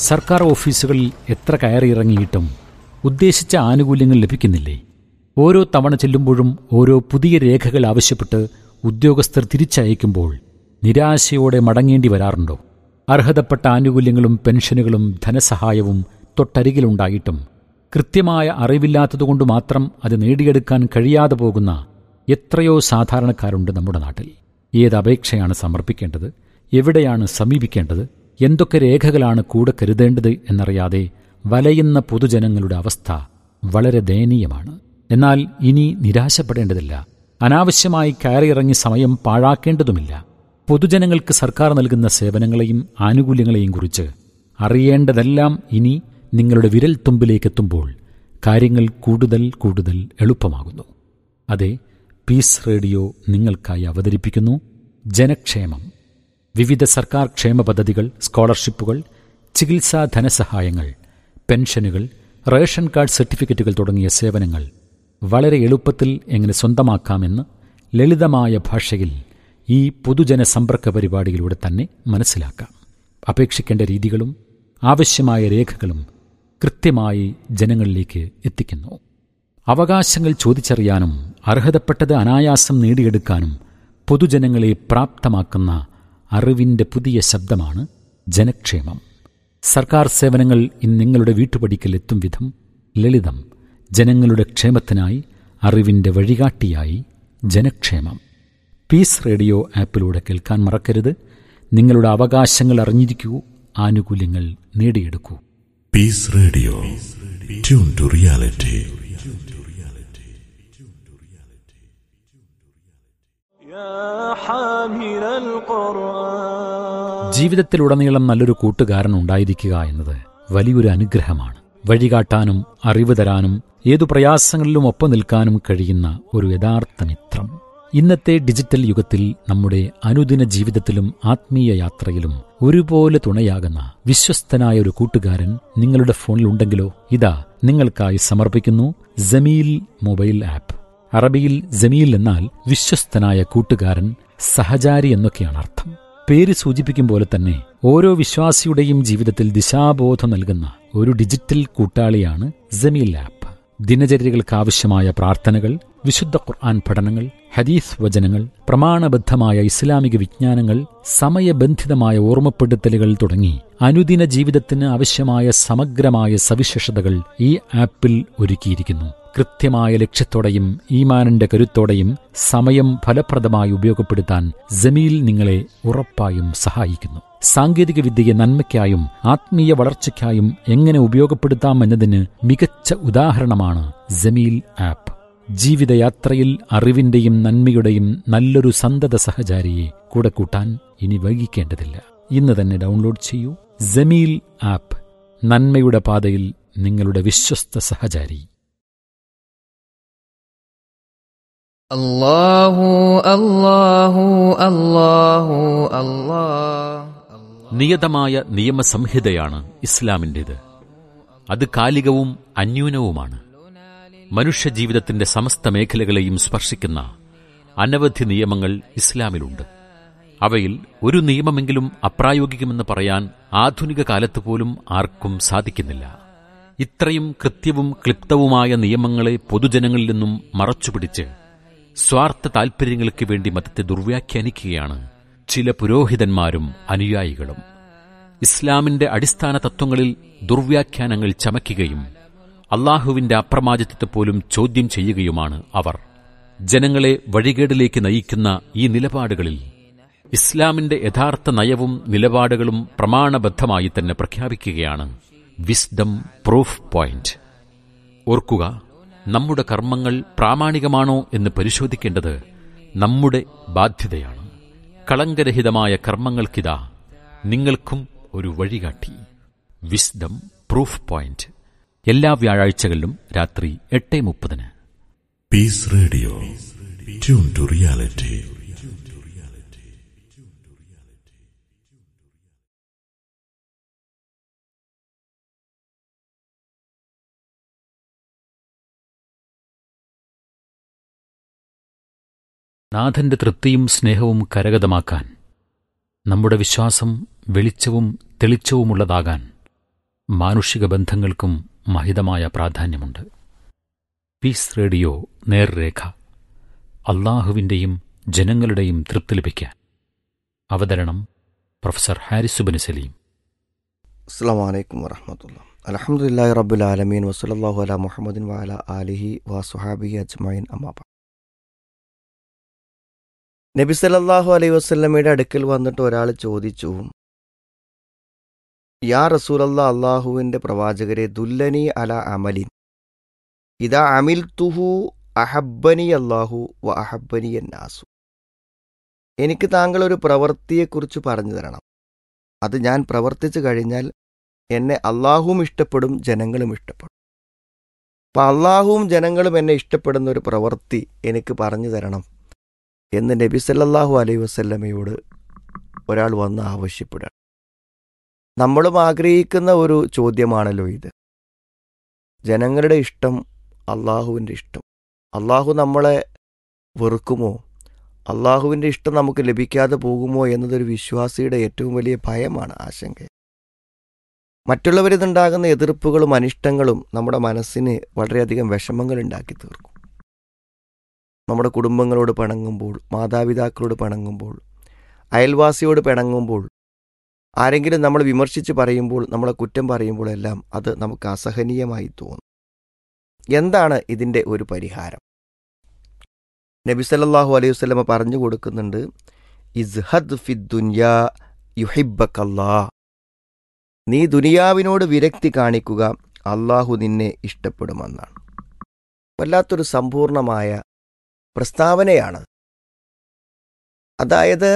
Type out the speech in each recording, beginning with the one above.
സർക്കാർ ഓഫീസുകളിൽ എത്ര കയറിയിറങ്ങിയിട്ടും ഉദ്ദേശിച്ച ആനുകൂല്യങ്ങൾ ലഭിക്കുന്നില്ലേ ഓരോ തവണ ചെല്ലുമ്പോഴും ഓരോ പുതിയ രേഖകൾ ആവശ്യപ്പെട്ട് ഉദ്യോഗസ്ഥർ തിരിച്ചയക്കുമ്പോൾ നിരാശയോടെ മടങ്ങേണ്ടി വരാറുണ്ടോ അർഹതപ്പെട്ട ആനുകൂല്യങ്ങളും പെൻഷനുകളും ധനസഹായവും തൊട്ടരികിലുണ്ടായിട്ടും കൃത്യമായ അറിവില്ലാത്തതുകൊണ്ട് മാത്രം അത് നേടിയെടുക്കാൻ കഴിയാതെ പോകുന്ന എത്രയോ സാധാരണക്കാരുണ്ട് നമ്മുടെ നാട്ടിൽ ഏത് അപേക്ഷയാണ് സമർപ്പിക്കേണ്ടത് എവിടെയാണ് സമീപിക്കേണ്ടത് എന്തൊക്കെ രേഖകളാണ് കൂടെ കരുതേണ്ടത് എന്നറിയാതെ വലയുന്ന പൊതുജനങ്ങളുടെ അവസ്ഥ വളരെ ദയനീയമാണ് എന്നാൽ ഇനി നിരാശപ്പെടേണ്ടതില്ല അനാവശ്യമായി കയറിയിറങ്ങി സമയം പാഴാക്കേണ്ടതുമില്ല പൊതുജനങ്ങൾക്ക് സർക്കാർ നൽകുന്ന സേവനങ്ങളെയും ആനുകൂല്യങ്ങളെയും കുറിച്ച് അറിയേണ്ടതെല്ലാം ഇനി നിങ്ങളുടെ വിരൽത്തുമ്പിലേക്കെത്തുമ്പോൾ കാര്യങ്ങൾ കൂടുതൽ കൂടുതൽ എളുപ്പമാകുന്നു അതെ പീസ് റേഡിയോ നിങ്ങൾക്കായി അവതരിപ്പിക്കുന്നു ജനക്ഷേമം വിവിധ സർക്കാർ ക്ഷേമ പദ്ധതികൾ സ്കോളർഷിപ്പുകൾ ചികിത്സാ ധനസഹായങ്ങൾ പെൻഷനുകൾ റേഷൻ കാർഡ് സർട്ടിഫിക്കറ്റുകൾ തുടങ്ങിയ സേവനങ്ങൾ വളരെ എളുപ്പത്തിൽ എങ്ങനെ സ്വന്തമാക്കാമെന്ന് ലളിതമായ ഭാഷയിൽ ഈ പൊതുജന സമ്പർക്ക പരിപാടിയിലൂടെ തന്നെ മനസ്സിലാക്കാം അപേക്ഷിക്കേണ്ട രീതികളും ആവശ്യമായ രേഖകളും കൃത്യമായി ജനങ്ങളിലേക്ക് എത്തിക്കുന്നു അവകാശങ്ങൾ ചോദിച്ചറിയാനും അർഹതപ്പെട്ടത് അനായാസം നേടിയെടുക്കാനും പൊതുജനങ്ങളെ പ്രാപ്തമാക്കുന്ന അറിവിന്റെ പുതിയ ശബ്ദമാണ് ജനക്ഷേമം സർക്കാർ സേവനങ്ങൾ ഇന്ന് നിങ്ങളുടെ വീട്ടുപടിക്കൽ എത്തും വിധം ലളിതം ജനങ്ങളുടെ ക്ഷേമത്തിനായി അറിവിന്റെ വഴികാട്ടിയായി ജനക്ഷേമം പീസ് റേഡിയോ ആപ്പിലൂടെ കേൾക്കാൻ മറക്കരുത് നിങ്ങളുടെ അവകാശങ്ങൾ അറിഞ്ഞിരിക്കൂ ആനുകൂല്യങ്ങൾ നേടിയെടുക്കൂ Peace Radio. Tune to reality. يا حامل القرآن ജീവിതത്തിലുടനീളം നല്ലൊരു കൂട്ടുകാരൻ ഉണ്ടായിരിക്കുക എന്നത് വലിയൊരു അനുഗ്രഹമാണ് വഴികാട്ടാനും അറിവ് തരാനും ഏതു പ്രയാസങ്ങളിലും ഒപ്പം നിൽക്കാനും കഴിയുന്ന ഒരു യഥാർത്ഥ മിത്രം ഇന്നത്തെ ഡിജിറ്റൽ യുഗത്തിൽ നമ്മുടെ അനുദിന ജീവിതത്തിലും ആത്മീയ യാത്രയിലും ഒരുപോലെ തുണയാകുന്ന വിശ്വസ്തനായ ഒരു കൂട്ടുകാരൻ നിങ്ങളുടെ ഫോണിൽ ഉണ്ടെങ്കിലോ ഇതാ നിങ്ങൾക്കായി സമർപ്പിക്കുന്നു ജമീൽ മൊബൈൽ ആപ്പ് അറബിയിൽ ജമീൽ എന്നാൽ വിശ്വസ്തനായ കൂട്ടുകാരൻ സഹചാരി എന്നൊക്കെയാണ് അർത്ഥം പേര് സൂചിപ്പിക്കും പോലെ തന്നെ ഓരോ വിശ്വാസിയുടെയും ജീവിതത്തിൽ ദിശാബോധം നൽകുന്ന ഒരു ഡിജിറ്റൽ കൂട്ടാളിയാണ് ജമീൽ ആപ്പ് ദിനചര്യകൾക്കാവശ്യമായ പ്രാർത്ഥനകൾ വിശുദ്ധ ഖുർആൻ പഠനങ്ങൾ ഹദീസ് വചനങ്ങൾ പ്രമാണബദ്ധമായ ഇസ്ലാമിക വിജ്ഞാനങ്ങൾ സമയബന്ധിതമായ ഓർമ്മപ്പെടുത്തലുകൾ തുടങ്ങി അനുദിന ജീവിതത്തിന് ആവശ്യമായ സമഗ്രമായ സവിശേഷതകൾ ഈ ആപ്പിൽ ഒരുക്കിയിരിക്കുന്നു കൃത്യമായ ലക്ഷ്യത്തോടെയും ഈമാനിന്റെ കരുത്തോടെയും സമയം ഫലപ്രദമായി ഉപയോഗപ്പെടുത്താൻ ജമീൽ നിങ്ങളെ ഉറപ്പായും സഹായിക്കുന്നു സാങ്കേതിക വിദ്യയെ നന്മയ്ക്കായും ആത്മീയ വളർച്ചയ്ക്കായും എങ്ങനെ ഉപയോഗപ്പെടുത്താം എന്നതിന് മികച്ച ഉദാഹരണമാണ് ജമീൽ ആപ്പ് ജീവിതയാത്രയിൽ അറിവിന്റെയും നന്മയുടെയും നല്ലൊരു സന്തത സഹചാരിയെ കൂടെ കൂട്ടാൻ ഇനി വൈകിക്കേണ്ടതില്ല ഇന്ന് തന്നെ ഡൗൺലോഡ് ചെയ്യൂ ജമീൽ ആപ്പ് നന്മയുടെ പാതയിൽ നിങ്ങളുടെ വിശ്വസ്ത സഹചാരി الله الله الله الله നിയതമായ നിയമസംഹിതയാണ് ഇസ്ലാമിൻ്റേത് അത് കാലികവും അന്യൂനവുമാണ് മനുഷ്യജീവിതത്തിന്റെ സമസ്ത മേഖലകളെയും സ്പർശിക്കുന്ന അനവധി നിയമങ്ങൾ ഇസ്ലാമിലുണ്ട് അവയിൽ ഒരു നിയമമെങ്കിലും അപ്രായോഗികമെന്ന് പറയാൻ ആധുനിക കാലത്ത് പോലും ആർക്കും സാധിക്കുന്നില്ല ഇത്രയും കൃത്യവും ക്ലിപ്തവുമായ നിയമങ്ങളെ പൊതുജനങ്ങളിൽ നിന്നും മറച്ചുപിടിച്ച് സ്വാർത്ഥ താൽപര്യങ്ങൾക്ക് വേണ്ടി മതത്തെ ദുർവ്യാഖ്യാനിക്കുകയാണ് ചില പുരോഹിതന്മാരും അനുയായികളും ഇസ്ലാമിന്റെ അടിസ്ഥാന തത്വങ്ങളിൽ ദുർവ്യാഖ്യാനങ്ങൾ ചമയ്ക്കുകയും അള്ളാഹുവിന്റെ അപ്രമാദിത്വത്തെ പോലും ചോദ്യം ചെയ്യുകയുമാണ് അവർ ജനങ്ങളെ വഴികേടിലേക്ക് നയിക്കുന്ന ഈ നിലപാടുകളിൽ ഇസ്ലാമിന്റെ യഥാർത്ഥ നയവും നിലപാടുകളും പ്രമാണബദ്ധമായി തന്നെ പ്രഖ്യാപിക്കുകയാണ് വിസ്ഡം പ്രൂഫ് പോയിന്റ് ഓർക്കുക നമ്മുടെ കർമ്മങ്ങൾ പ്രാമാണികമാണോ എന്ന് പരിശോധിക്കേണ്ടത് നമ്മുടെ ബാധ്യതയാണ് കളങ്കരഹിതമായ കർമ്മങ്ങൾക്കിതാ നിങ്ങൾക്കും ഒരു വഴികാട്ടി വിസ്ഡം പ്രൂഫ് പോയിന്റ് എല്ലാ വ്യാഴാഴ്ചകളിലും രാത്രി എട്ട് മുപ്പതിന് Peace Radio. Tune to reality. നാഥന്റെ തൃപ്തിയും സ്നേഹവും കരഗതമാക്കാൻ നമ്മുടെ വിശ്വാസം വെളിച്ചവും തെളിച്ചവുമുള്ളതാകാൻ മാനുഷിക ബന്ധങ്ങൾക്കും മഹിതമായ പ്രാധാന്യമുണ്ട് പീസ് റേഡിയോ നേർരേഖ അള്ളാഹുവിൻ്റെയും ജനങ്ങളുടെയും തൃപ്തി ലഭിക്കാൻ അവതരണം പ്രൊഫസർ ഹാരിസുബിന് സലീം അസ്സാം വലൈക്കും വറഹമത്തുള്ള അലഹമുല്ലാ റബ്ബുൽ ആലമീൻ വസലല്ലാഹു അല മുഹമ്മദിൻ വാല ആലിഹി വസുഹാബി അജ്മൈൻ അമ്മാബ നബി സല്ലല്ലാഹു അലൈഹി വസല്ലമയുടെ അടുക്കൽ വന്നിട്ട് ഒരാൾ ചോദിച്ചു യാ റസൂലല്ല അള്ളാഹുവിൻ്റെ പ്രവാചകരെ ദുല്ലനി അല അമലിൻ ഇതാ അമിൽ തുഹു അഹബ്ബനി അള്ളാഹു വ അഹബ്ബനി എന്നാസു എനിക്ക് താങ്കൾ ഒരു പ്രവൃത്തിയെക്കുറിച്ച് പറഞ്ഞു തരണം അത് ഞാൻ പ്രവർത്തിച്ചു കഴിഞ്ഞാൽ എന്നെ അള്ളാഹുവും ഇഷ്ടപ്പെടും ജനങ്ങളും ഇഷ്ടപ്പെടും അപ്പം അള്ളാഹുവും ജനങ്ങളും എന്നെ ഇഷ്ടപ്പെടുന്ന ഒരു പ്രവൃത്തി എനിക്ക് പറഞ്ഞു തരണം എന്ന് നബി സല്ലല്ലാഹു അലൈഹി വസല്ലമയോട് ഒരാൾ വന്ന് ആവശ്യപ്പെടുക നമ്മളും ആഗ്രഹിക്കുന്ന ഒരു ചോദ്യമാണല്ലോ ഇത് ജനങ്ങളുടെ ഇഷ്ടം അള്ളാഹുവിൻ്റെ ഇഷ്ടം അള്ളാഹു നമ്മളെ വെറുക്കുമോ അള്ളാഹുവിൻ്റെ ഇഷ്ടം നമുക്ക് ലഭിക്കാതെ പോകുമോ എന്നതൊരു വിശ്വാസിയുടെ ഏറ്റവും വലിയ ഭയമാണ് ആശങ്ക മറ്റുള്ളവരിതുണ്ടാകുന്ന എതിർപ്പുകളും അനിഷ്ടങ്ങളും നമ്മുടെ മനസ്സിന് വളരെയധികം വിഷമങ്ങൾ ഉണ്ടാക്കി തീർക്കും നമ്മുടെ കുടുംബങ്ങളോട് പിണങ്ങുമ്പോൾ മാതാപിതാക്കളോട് പിണങ്ങുമ്പോൾ അയൽവാസിയോട് പിണങ്ങുമ്പോൾ ആരെങ്കിലും നമ്മൾ വിമർശിച്ച് പറയുമ്പോൾ നമ്മളെ കുറ്റം പറയുമ്പോഴെല്ലാം അത് നമുക്ക് അസഹനീയമായി തോന്നും എന്താണ് ഇതിൻ്റെ ഒരു പരിഹാരം നബി സല്ലല്ലാഹു അലൈഹി വസല്ലമ പറഞ്ഞു കൊടുക്കുന്നുണ്ട് ഇസ്ഹദ് ഫി ദുനിയാ യുഹിബ്ബക്കല്ലാ നീ ദുനിയാവിനോട് വിരക്തി കാണിക്കുക അള്ളാഹു നിന്നെ ഇഷ്ടപ്പെടുമെന്നാണ് വല്ലാത്തൊരു സമ്പൂർണമായ പ്രസ്താവനയാണ് അതായത്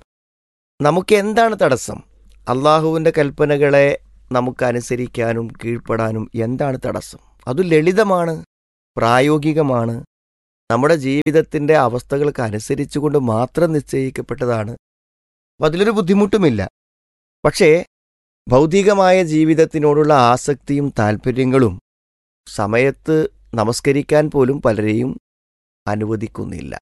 നമുക്ക് എന്താണ് തടസ്സം അള്ളാഹുവിൻ്റെ കൽപ്പനകളെ നമുക്ക് അനുസരിക്കാനും കീഴ്പ്പെടാനും എന്താണ് തടസ്സം അത് ലളിതമാണ് പ്രായോഗികമാണ് നമ്മുടെ ജീവിതത്തിൻ്റെ അവസ്ഥകൾക്ക് അനുസരിച്ചുകൊണ്ട് മാത്രം നിശ്ചയിക്കപ്പെട്ടതാണ് അപ്പം അതിലൊരു ബുദ്ധിമുട്ടുമില്ല പക്ഷേ ഭൗതികമായ ജീവിതത്തിനോടുള്ള ആസക്തിയും താൽപ്പര്യങ്ങളും സമയത്ത് നമസ്കരിക്കാൻ പോലും പലരെയും അനുവദിക്കുന്നില്ല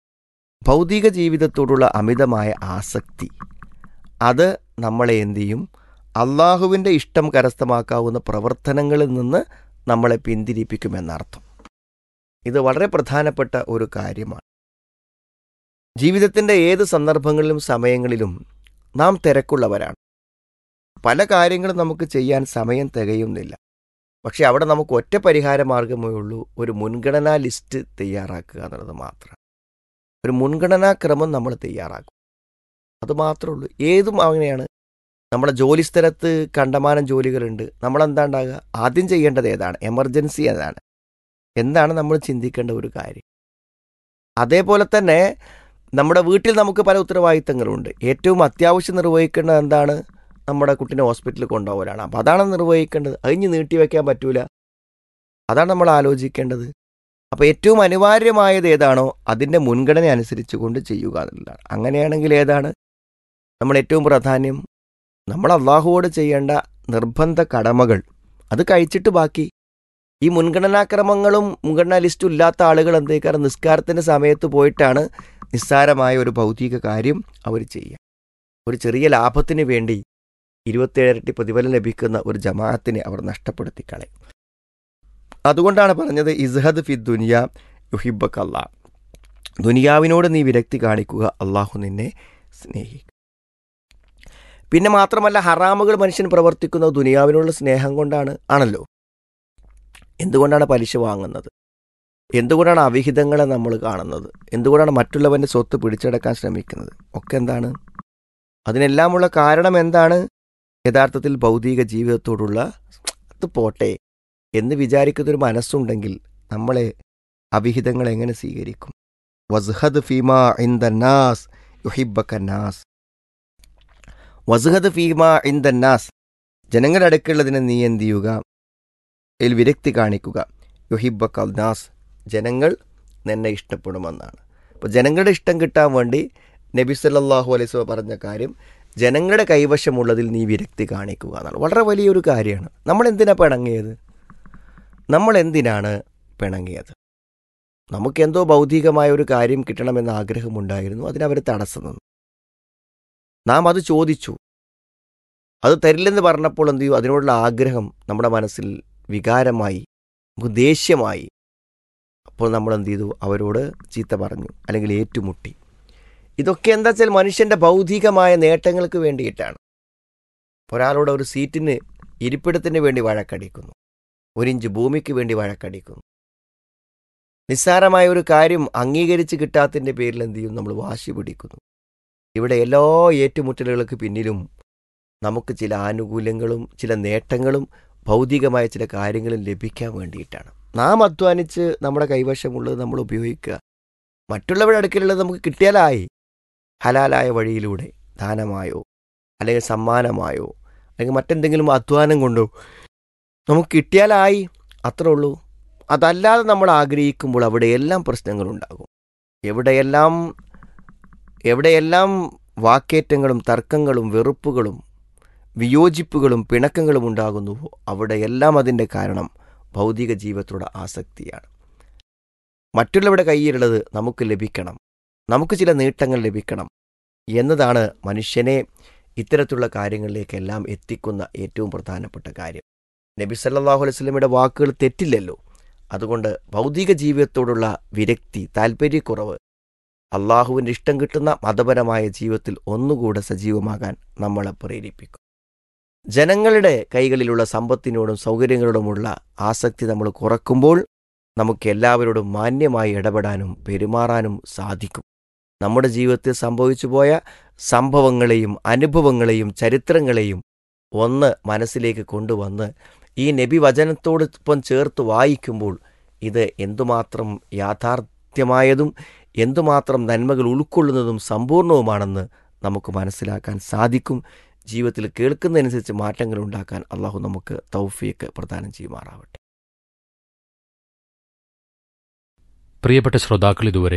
ഭൗതിക ജീവിതത്തോടുള്ള അമിതമായ ആസക്തി അത് നമ്മളെ എന്തു ചെയ്യും അള്ളാഹുവിൻ്റെ ഇഷ്ടം കരസ്ഥമാക്കാവുന്ന പ്രവർത്തനങ്ങളിൽ നിന്ന് നമ്മളെ പിന്തിരിപ്പിക്കുമെന്നർത്ഥം ഇത് വളരെ പ്രധാനപ്പെട്ട ഒരു കാര്യമാണ് ജീവിതത്തിൻ്റെ ഏത് സന്ദർഭങ്ങളിലും സമയങ്ങളിലും നാം തിരക്കുള്ളവരാണ് പല കാര്യങ്ങളും നമുക്ക് ചെയ്യാൻ സമയം തികയുന്നില്ല പക്ഷെ അവിടെ നമുക്ക് ഒറ്റ പരിഹാര മാർഗമേ ഉള്ളൂ ഒരു മുൻഗണനാ ലിസ്റ്റ് തയ്യാറാക്കുക എന്നുള്ളത് മാത്രം ഒരു മുൻഗണനാ ക്രമം നമ്മൾ തയ്യാറാക്കും അത് മാത്രമേ ഉള്ളൂ ഏതും അങ്ങനെയാണ് നമ്മുടെ ജോലി സ്ഥലത്ത് കണ്ടമാനം ജോലികളുണ്ട് നമ്മളെന്താ ഉണ്ടാകുക ആദ്യം ചെയ്യേണ്ടത് ഏതാണ് എമർജൻസി ഏതാണ് എന്താണ് നമ്മൾ ചിന്തിക്കേണ്ട ഒരു കാര്യം അതേപോലെ തന്നെ നമ്മുടെ വീട്ടിൽ നമുക്ക് പല ഉത്തരവാദിത്തങ്ങളുണ്ട് ഏറ്റവും അത്യാവശ്യം നിർവഹിക്കേണ്ടത് എന്താണ് നമ്മുടെ കുട്ടീനെ ഹോസ്പിറ്റലിൽ കൊണ്ടുപോകലാണ് അപ്പോൾ അതാണ് നിർവഹിക്കേണ്ടത് അതിഞ്ഞ് നീട്ടിവെക്കാൻ പറ്റൂല അതാണ് നമ്മൾ ആലോചിക്കേണ്ടത് അപ്പോൾ ഏറ്റവും അനിവാര്യമായത് ഏതാണോ അതിൻ്റെ മുൻഗണന അനുസരിച്ച് കൊണ്ട് ചെയ്യുക എന്നുള്ളതാണ് അങ്ങനെയാണെങ്കിൽ ഏതാണ് നമ്മൾ ഏറ്റവും പ്രാധാന്യം നമ്മൾ അള്ളാഹുവോട് ചെയ്യേണ്ട നിർബന്ധ കടമകൾ അത് കഴിച്ചിട്ട് ബാക്കി ഈ മുൻഗണനാക്രമങ്ങളും മുൻഗണനാ ലിസ്റ്റും ഇല്ലാത്ത ആളുകൾ എന്തേക്കാറ് നിസ്കാരത്തിൻ്റെ സമയത്ത് പോയിട്ടാണ് നിസ്സാരമായ ഒരു ഭൗതിക കാര്യം അവർ ചെയ്യുക ഒരു ചെറിയ ലാഭത്തിന് വേണ്ടി ഇരുപത്തിയേഴരട്ടി പ്രതിഫലം ലഭിക്കുന്ന ഒരു ജമാഅത്തിനെ അവർ നഷ്ടപ്പെടുത്തി കളയും അതുകൊണ്ടാണ് പറഞ്ഞത് ഇസ്ഹദ് ഫി ദുനിയ യുഹിബക്ക് അള്ളാഹ് ദുനിയാവിനോട് നീ വിരക്തി കാണിക്കുക അള്ളാഹു നിന്നെ സ്നേഹിക്കും പിന്നെ മാത്രമല്ല ഹറാമുകൾ മനുഷ്യൻ പ്രവർത്തിക്കുന്നത് ദുനിയാവിനുള്ള സ്നേഹം കൊണ്ടാണ് ആണല്ലോ എന്തുകൊണ്ടാണ് പലിശ വാങ്ങുന്നത് എന്തുകൊണ്ടാണ് അവിഹിതങ്ങളെ നമ്മൾ കാണുന്നത് എന്തുകൊണ്ടാണ് മറ്റുള്ളവൻ്റെ സ്വത്ത് പിടിച്ചെടുക്കാൻ ശ്രമിക്കുന്നത് ഒക്കെ എന്താണ് അതിനെല്ലാമുള്ള കാരണം എന്താണ് യഥാർത്ഥത്തിൽ ഭൗതിക ജീവിതത്തോടുള്ള അത് പോട്ടെ എന്ന് വിചാരിക്കുന്നൊരു മനസ്സുണ്ടെങ്കിൽ നമ്മളെ അവിഹിതങ്ങൾ എങ്ങനെ സ്വീകരിക്കും വസ്ഹദ് ഫീമ ഇൻ ദ നാസ് യുഹിബക്ക നാസ് വസ്ഹദ് ഫീമ ഇൻ ദ നാസ് ജനങ്ങളുടെ അടുക്കുള്ളതിനെ നീ എന്ത് ചെയ്യുക ഇതിൽ വിരക്തി കാണിക്കുക യുഹിബക്ക നാസ് ജനങ്ങൾ നിന്നെ ഇഷ്ടപ്പെടുമെന്നാണ് അപ്പോൾ ജനങ്ങളുടെ ഇഷ്ടം കിട്ടാൻ വേണ്ടി നബി സല്ലല്ലാഹു അലൈഹി വസല്ലം പറഞ്ഞ കാര്യം ജനങ്ങളുടെ കൈവശമുള്ളതിൽ നീ വിരക്തി കാണിക്കുക എന്നാണ് വളരെ വലിയൊരു കാര്യമാണ് നമ്മൾ എന്തിനാ പിണങ്ങിയത് നമ്മൾ എന്തിനാണ് പിണങ്ങിയത് നമുക്കെന്തോ ഭൗതികമായ ഒരു കാര്യം കിട്ടണമെന്ന ആഗ്രഹമുണ്ടായിരുന്നു അതിനവർ തടസ്സം നിന്നു നാം അത് ചോദിച്ചു അത് തരില്ലെന്ന് പറഞ്ഞപ്പോൾ എന്ത് ചെയ്യും അതിനോടുള്ള ആഗ്രഹം നമ്മുടെ മനസ്സിൽ വികാരമായി നമുക്ക് ദേഷ്യമായി അപ്പോൾ നമ്മൾ എന്ത് ചെയ്തു അവരോട് ചീത്ത പറഞ്ഞു അല്ലെങ്കിൽ ഏറ്റുമുട്ടി ഇതൊക്കെ എന്താ വെച്ചാൽ മനുഷ്യൻ്റെ ഭൗതികമായ നേട്ടങ്ങൾക്ക് വേണ്ടിയിട്ടാണ് ഒരാളോട് ഒരു സീറ്റിന് ഇരിപ്പിടത്തിന് വേണ്ടി വഴക്കടിക്കുന്നു ഒരിഞ്ച് ഭൂമിക്ക് വേണ്ടി വഴക്കടിക്കുന്നു നിസ്സാരമായ ഒരു കാര്യം അംഗീകരിച്ച് കിട്ടാത്തതിൻ്റെ പേരിൽ എന്ത് ചെയ്യും നമ്മൾ വാശി പിടിക്കുന്നു ഇവിടെ എല്ലാ ഏറ്റുമുട്ടലുകൾക്ക് പിന്നിലും നമുക്ക് ചില ആനുകൂല്യങ്ങളും ചില നേട്ടങ്ങളും ഭൗതികമായ ചില കാര്യങ്ങളും ലഭിക്കാൻ വേണ്ടിയിട്ടാണ് നാം അധ്വാനിച്ച് നമ്മുടെ കൈവശമുള്ളത് നമ്മൾ ഉപയോഗിക്കുക മറ്റുള്ളവരുടെ അടുക്കലുള്ളത് നമുക്ക് കിട്ടിയാലായി ഹലാലായ വഴിയിലൂടെ ദാനമായോ അല്ലെങ്കിൽ സമ്മാനമായോ അല്ലെങ്കിൽ മറ്റെന്തെങ്കിലും അധ്വാനം കൊണ്ടോ നമുക്ക് കിട്ടിയാലായി അത്രേ ഉള്ളൂ അതല്ലാതെ നമ്മൾ ആഗ്രഹിക്കുമ്പോൾ അവിടെയെല്ലാം പ്രശ്നങ്ങളുണ്ടാകും എവിടെയെല്ലാം എവിടെയെല്ലാം വാക്കേറ്റങ്ങളും തർക്കങ്ങളും വെറുപ്പുകളും വിയോജിപ്പുകളും പിണക്കങ്ങളും ഉണ്ടാകുന്നുവോ അവിടെയെല്ലാം അതിൻ്റെ കാരണം ഭൗതിക ജീവിതത്തോട് ആസക്തിയാണ് മറ്റുള്ളവരുടെ കയ്യിലുള്ളത് നമുക്ക് ലഭിക്കണം നമുക്ക് ചില നേട്ടങ്ങൾ ലഭിക്കണം എന്നതാണ് മനുഷ്യനെ ഇത്തരത്തിലുള്ള കാര്യങ്ങളിലേക്കെല്ലാം എത്തിക്കുന്ന ഏറ്റവും പ്രധാനപ്പെട്ട കാര്യം നബി സല്ലല്ലാഹു അലൈഹി വസല്ലമയുടെ വാക്കുകൾ തെറ്റില്ലല്ലോ അതുകൊണ്ട് ഭൗതിക ജീവിതത്തോടുള്ള വിരക്തി താല്പര്യക്കുറവ് അള്ളാഹുവിൻ്റെ ഇഷ്ടം കിട്ടുന്ന മതപരമായ ജീവിതത്തിൽ ഒന്നുകൂടെ സജീവമാകാൻ നമ്മളെ പ്രേരിപ്പിക്കും ജനങ്ങളുടെ കൈകളിലുള്ള സമ്പത്തിനോടും സൗകര്യങ്ങളോടുമുള്ള ആസക്തി നമ്മൾ കുറക്കുമ്പോൾ നമുക്ക് എല്ലാവരോടും മാന്യമായി ഇടപെടാനും പെരുമാറാനും സാധിക്കും നമ്മുടെ ജീവിതത്തിൽ സംഭവിച്ചു പോയ സംഭവങ്ങളെയും അനുഭവങ്ങളെയും ചരിത്രങ്ങളെയും ഒന്ന് മനസ്സിലേക്ക് കൊണ്ടുവന്ന് ഈ നബി വചനത്തോടൊപ്പം ചേർത്ത് വായിക്കുമ്പോൾ ഇത് എന്തുമാത്രം യാഥാർത്ഥ്യമായതും എന്തുമാത്രം നന്മകൾ ഉൾക്കൊള്ളുന്നതും സമ്പൂർണവുമാണെന്ന് നമുക്ക് മനസ്സിലാക്കാൻ സാധിക്കും ജീവിതത്തിൽ കേൾക്കുന്നതനുസരിച്ച് മാറ്റങ്ങൾ ഉണ്ടാക്കാൻ അള്ളാഹു നമുക്ക് തൗഫീക്ക് പ്രദാനം ചെയ്യുമാറാവട്ടെ പ്രിയപ്പെട്ട ശ്രോതാക്കൾ ഇതുവരെ